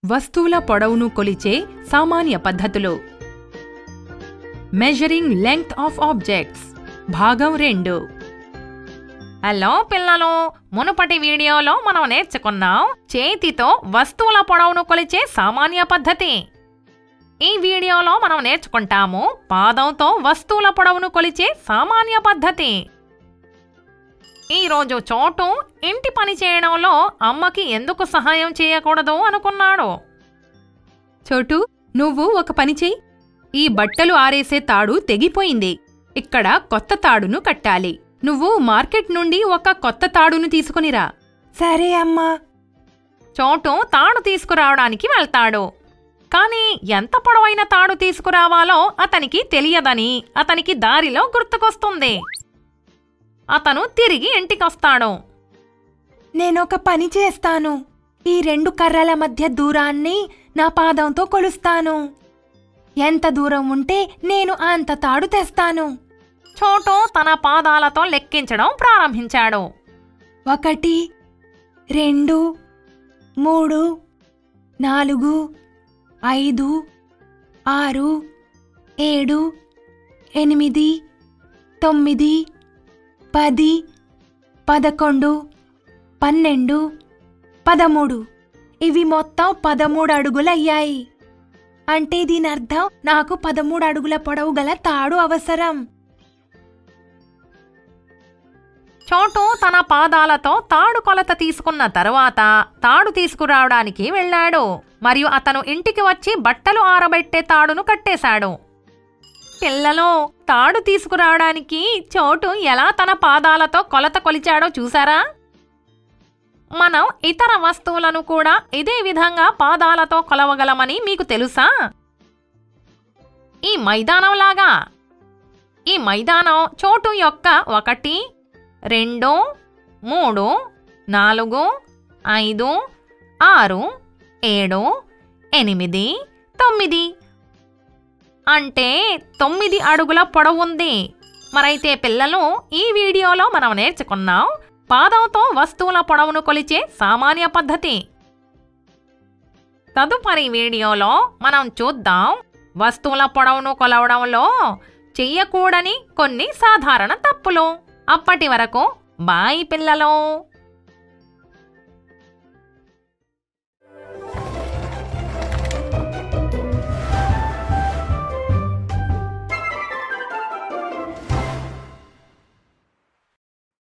వస్తువుల పొడవును కొలిచే సామాన్య పద్ధతులు మెజరింగ్ లెంగ్త్ ఆఫ్ ఆబ్జెక్ట్స్ భాగం రెండు హలో పిల్లలు మునుపటి వీడియోలో మనం నేర్చుకున్నాం చేతితో వస్తువుల పొడవును కొలిచే సామాన్య పద్ధతి ఈ వీడియోలో మనం నేర్చుకుంటాము పాదంతో వస్తువుల పొడవును కొలిచే సామాన్య పద్ధతి ఈరోజు చోటు ఇంటి పని చేయడంలో అమ్మకి ఎందుకు సహాయం చేయకూడదు అనుకున్నాడు చోటు నువ్వు ఒక పని చెయ్యి ఈ బట్టలు ఆరేసే తాడు తెగిపోయింది ఇక్కడ కొత్త తాడును కట్టాలి నువ్వు మార్కెట్ నుండి ఒక కొత్త తాడును తీసుకునిరా సరే అమ్మా చోటు తాడు తీసుకురావడానికి వెళ్తాడు కానీ ఎంత పొడవైన తాడు తీసుకురావాలో అతనికి తెలియదని అతనికి దారిలో గుర్తుకొస్తుంది అతను తిరిగి ఇంటికొస్తాడు నేనొక పని చేస్తాను ఈ రెండు కర్రల మధ్య దూరాన్ని నా పాదంతో కొలుస్తాను ఎంత దూరం ఉంటే నేను అంత తాడు తెస్తాను చోటు తన పాదాలతో లెక్కించడం ప్రారంభించాడు ఒకటి రెండు మూడు నాలుగు ఐదు ఆరు ఏడు ఎనిమిది తొమ్మిది పది పదకొండు పన్నెండు పదమూడు ఇవి మొత్తం పదమూడు అడుగులయ్యాయి అంటే దీని అర్థం నాకు పదమూడు అడుగుల పొడవు గల తాడు అవసరం చోటు తన పాదాలతో తాడు కొలత తీసుకున్న తరువాత తాడు తీసుకురావడానికి వెళ్ళాడు మరియు అతను ఇంటికి వచ్చి బట్టలు ఆరబెట్టే తాడును కట్టేశాడు పిల్లలు తాడు తీసుకురావడానికి చోటు ఎలా తన పాదాలతో కొలత కొలిచాడో చూసారా మనం ఇతర వస్తువులను కూడా ఇదే విధంగా పాదాలతో కొలవగలమని మీకు తెలుసా ఈ మైదానంలాగా ఈ మైదానం చోటు యొక్క ఒకటి రెండు మూడు నాలుగు ఐదు ఆరు ఏడు ఎనిమిది తొమ్మిది అంటే తొమ్మిది అడుగుల పొడవుంది మరైతే పిల్లలు ఈ వీడియోలో మనం నేర్చుకున్నాం పాదంతో వస్తువుల పొడవును కొలిచే సామాన్య పద్ధతి తదుపరి వీడియోలో మనం చూద్దాం వస్తువుల పొడవును కొలవడంలో చెయ్యకూడని కొన్ని సాధారణ తప్పులు అప్పటి వరకు బాయ్ పిల్లలు